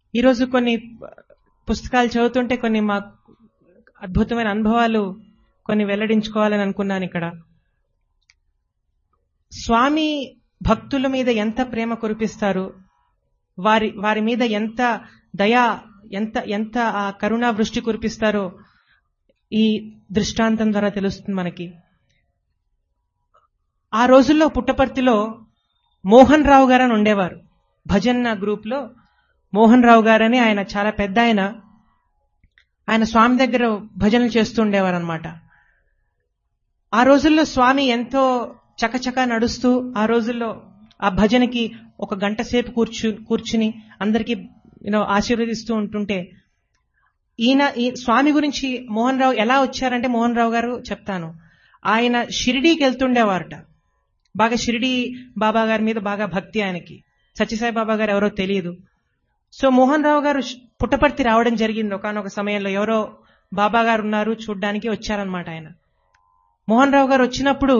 ఈరోజు కొన్ని పుస్తకాలు చదువుతుంటే కొన్ని మా అద్భుతమైన అనుభవాలు కొన్ని వెల్లడించుకోవాలని అనుకున్నాను ఇక్కడ స్వామి భక్తుల మీద ఎంత ప్రేమ కురిపిస్తారు వారి వారి మీద ఎంత దయా ఎంత ఎంత ఆ కరుణా వృష్టి కురిపిస్తారో ఈ దృష్టాంతం ద్వారా తెలుస్తుంది మనకి ఆ రోజుల్లో పుట్టపర్తిలో మోహన్ రావు గారు అని ఉండేవారు భజన్న గ్రూప్ లో మోహన్ రావు గారని ఆయన చాలా పెద్ద ఆయన ఆయన స్వామి దగ్గర భజనలు చేస్తూ ఉండేవారు అనమాట ఆ రోజుల్లో స్వామి ఎంతో చకచక నడుస్తూ ఆ రోజుల్లో ఆ భజనకి ఒక గంట సేపు కూర్చు కూర్చుని అందరికీ యూనో ఆశీర్వదిస్తూ ఉంటుంటే ఈయన ఈ స్వామి గురించి మోహన్ రావు ఎలా వచ్చారంటే మోహన్ రావు గారు చెప్తాను ఆయన షిరిడీకి వెళ్తుండేవారట బాగా షిరిడి బాబా గారి మీద బాగా భక్తి ఆయనకి సత్యసాయి బాబా గారు ఎవరో తెలియదు సో మోహన్ రావు గారు పుట్టపర్తి రావడం జరిగింది ఒకనొక సమయంలో ఎవరో బాబా గారు ఉన్నారు చూడ్డానికి వచ్చారనమాట ఆయన మోహన్ రావు గారు వచ్చినప్పుడు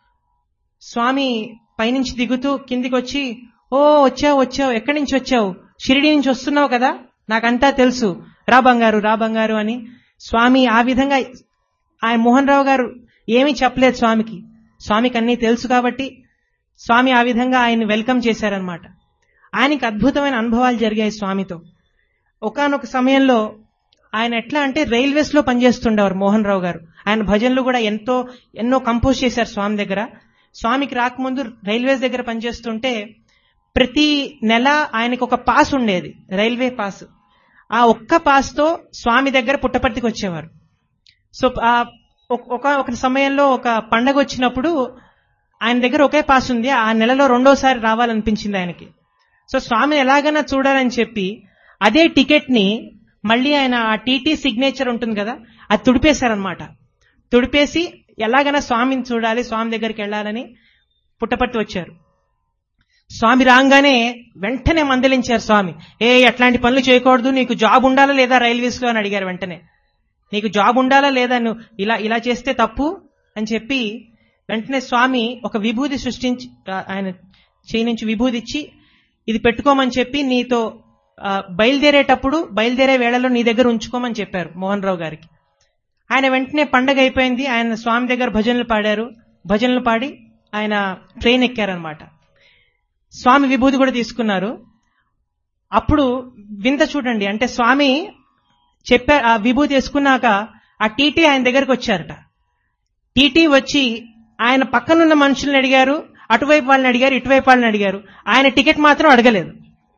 స్వామి పైనుంచి దిగుతూ కిందికి వచ్చి ఓ వచ్చావు వచ్చావు ఎక్కడి నుంచి వచ్చావు షిరిడి నుంచి వస్తున్నావు కదా నాకంతా తెలుసు రా బంగారు రా బంగారు అని స్వామి ఆ విధంగా ఆయన మోహన్ రావు గారు ఏమీ చెప్పలేదు స్వామికి స్వామికి అన్నీ తెలుసు కాబట్టి స్వామి ఆ విధంగా ఆయన్ని వెల్కమ్ చేశారనమాట ఆయనకి అద్భుతమైన అనుభవాలు జరిగాయి స్వామితో ఒకనొక సమయంలో ఆయన ఎట్లా అంటే రైల్వేస్ లో పనిచేస్తుండేవారు మోహన్ రావు గారు ఆయన భజనలు కూడా ఎంతో ఎన్నో కంపోజ్ చేశారు స్వామి దగ్గర స్వామికి రాకముందు రైల్వేస్ దగ్గర పనిచేస్తుంటే ప్రతి నెల ఆయనకు ఒక పాస్ ఉండేది రైల్వే పాస్ ఆ ఒక్క పాస్ తో స్వామి దగ్గర పుట్టపర్తికి వచ్చేవారు సో ఒక ఒక సమయంలో ఒక పండగ వచ్చినప్పుడు ఆయన దగ్గర ఒకే పాస్ ఉంది ఆ నెలలో రెండోసారి రావాలనిపించింది ఆయనకి సో స్వామిని ఎలాగైనా చూడాలని చెప్పి అదే టికెట్ ని మళ్ళీ ఆయన ఆ టీటీ సిగ్నేచర్ ఉంటుంది కదా అది తుడిపేశారనమాట తుడిపేసి ఎలాగైనా స్వామిని చూడాలి స్వామి దగ్గరికి వెళ్ళాలని పుట్టపర్తి వచ్చారు స్వామి రాగానే వెంటనే మందలించారు స్వామి ఏ అట్లాంటి పనులు చేయకూడదు నీకు జాబ్ ఉండాలా లేదా రైల్వేస్ లో అని అడిగారు వెంటనే నీకు జాబ్ ఉండాలా లేదా నువ్వు ఇలా ఇలా చేస్తే తప్పు అని చెప్పి వెంటనే స్వామి ఒక విభూది సృష్టించి ఆయన చేయి నుంచి విభూది ఇచ్చి ఇది పెట్టుకోమని చెప్పి నీతో బయలుదేరేటప్పుడు బయలుదేరే వేళలో నీ దగ్గర ఉంచుకోమని చెప్పారు మోహన్ రావు గారికి ఆయన వెంటనే పండగ అయిపోయింది ఆయన స్వామి దగ్గర భజనలు పాడారు భజనలు పాడి ఆయన ట్రైన్ ఎక్కారనమాట స్వామి విభూతి కూడా తీసుకున్నారు అప్పుడు వింత చూడండి అంటే స్వామి చెప్పారు ఆ విభూతి వేసుకున్నాక ఆ టీటీ ఆయన దగ్గరకు వచ్చారట టీటీ వచ్చి ఆయన పక్కనున్న మనుషుల్ని అడిగారు అటువైపు వాళ్ళని అడిగారు ఇటువైపు వాళ్ళని అడిగారు ఆయన టికెట్ మాత్రం అడగలేదు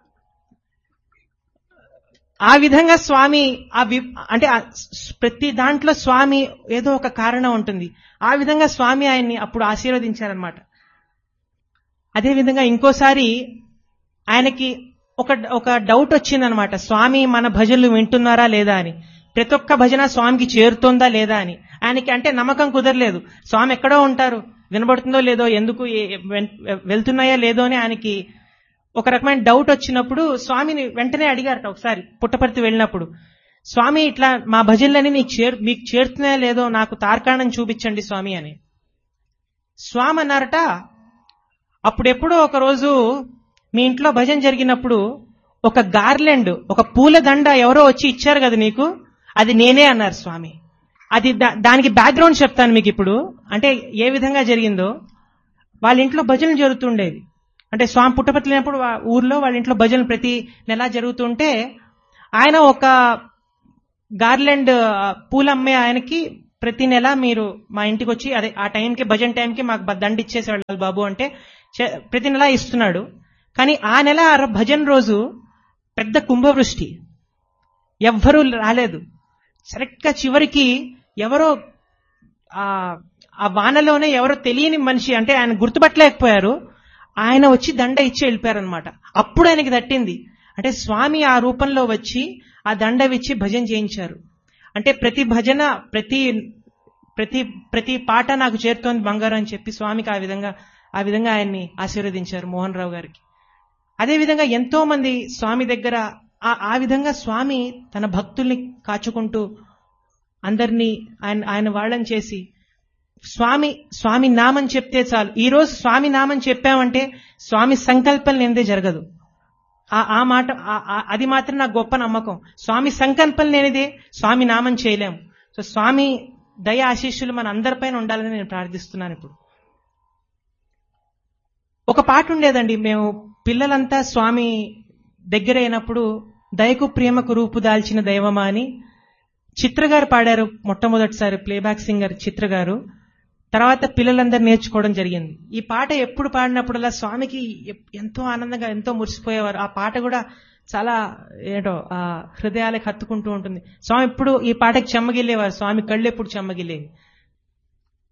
ఆ విధంగా స్వామి ఆ అంటే ప్రతి దాంట్లో స్వామి ఏదో ఒక కారణం ఉంటుంది ఆ విధంగా స్వామి ఆయన్ని అప్పుడు ఆశీర్వదించారనమాట అదేవిధంగా ఇంకోసారి ఆయనకి ఒక ఒక డౌట్ వచ్చిందనమాట స్వామి మన భజనలు వింటున్నారా లేదా అని ప్రతి ఒక్క భజన స్వామికి చేరుతోందా లేదా అని ఆయనకి అంటే నమ్మకం కుదరలేదు స్వామి ఎక్కడో ఉంటారు వినబడుతుందో లేదో ఎందుకు వెళ్తున్నాయా లేదో అని ఆయనకి ఒక రకమైన డౌట్ వచ్చినప్పుడు స్వామిని వెంటనే అడిగారట ఒకసారి పుట్టపర్తి వెళ్ళినప్పుడు స్వామి ఇట్లా మా భజనలని నీకు చేరు మీకు చేరుతున్నాయా లేదో నాకు తార్కాణం చూపించండి స్వామి అని స్వామి అన్నారట అప్పుడెప్పుడో ఒక రోజు మీ ఇంట్లో భజన జరిగినప్పుడు ఒక గార్లెండ్ ఒక పూల దండ ఎవరో వచ్చి ఇచ్చారు కదా నీకు అది నేనే అన్నారు స్వామి అది దానికి బ్యాక్గ్రౌండ్ చెప్తాను మీకు ఇప్పుడు అంటే ఏ విధంగా జరిగిందో వాళ్ళ ఇంట్లో భజనలు జరుగుతుండేది అంటే స్వామి పుట్టపర్తి లేనప్పుడు ఊర్లో వాళ్ళ ఇంట్లో భజనలు ప్రతి నెల జరుగుతుంటే ఆయన ఒక గార్లెండ్ పూలు అమ్మే ఆయనకి ప్రతి నెల మీరు మా ఇంటికి వచ్చి అదే ఆ టైంకి భజన టైంకి మాకు దండ ఇచ్చేసి వెళ్ళాలి బాబు అంటే ప్రతి నెల ఇస్తున్నాడు కానీ ఆ నెల భజన రోజు పెద్ద కుంభవృష్టి ఎవ్వరూ రాలేదు సరిగ్గా చివరికి ఎవరో ఆ వానలోనే ఎవరో తెలియని మనిషి అంటే ఆయన గుర్తుపట్టలేకపోయారు ఆయన వచ్చి దండ ఇచ్చి వెళ్ళిపోయారనమాట అప్పుడు ఆయనకి తట్టింది అంటే స్వామి ఆ రూపంలో వచ్చి ఆ దండ ఇచ్చి భజన చేయించారు అంటే ప్రతి భజన ప్రతి ప్రతి ప్రతి పాట నాకు చేరుతోంది బంగారం అని చెప్పి స్వామికి ఆ విధంగా ఆ విధంగా ఆయన్ని ఆశీర్వదించారు మోహన్ రావు గారికి అదేవిధంగా ఎంతో మంది స్వామి దగ్గర ఆ విధంగా స్వామి తన భక్తుల్ని కాచుకుంటూ అందరినీ ఆయన ఆయన వాళ్ళని చేసి స్వామి స్వామి నామం చెప్తే చాలు ఈ రోజు స్వామి నామం చెప్పామంటే స్వామి సంకల్పం లేనిదే జరగదు ఆ ఆ మాట ఆ- ఆ- అది మాత్రం నా గొప్ప నమ్మకం స్వామి సంకల్పం లేనిదే స్వామి నామం చేయలేము సో స్వామి దయ ఆశీస్సులు మన అందరిపైన ఉండాలని నేను ప్రార్థిస్తున్నాను ఇప్పుడు ఒక పాట ఉండేదండి మేము పిల్లలంతా స్వామి దగ్గర అయినప్పుడు దయకు ప్రేమకు రూపు దాల్చిన దైవమా అని చిత్ర గారు పాడారు మొట్టమొదటిసారి ప్లేబ్యాక్ సింగర్ చిత్ర గారు తర్వాత పిల్లలందరూ నేర్చుకోవడం జరిగింది ఈ పాట ఎప్పుడు పాడినప్పుడల్లా స్వామికి ఎప్- ఎంతో ఆనందంగా ఎంతో మురిసిపోయేవారు ఆ పాట కూడా చాలా ఏంటో ఆ హృదయాలకు హత్తుకుంటూ ఉంటుంది స్వామి ఎప్పుడు ఈ పాటకి చెమ్మగిల్లేవారు స్వామి కళ్ళు ఎప్పుడు చెమ్మగిల్లేవి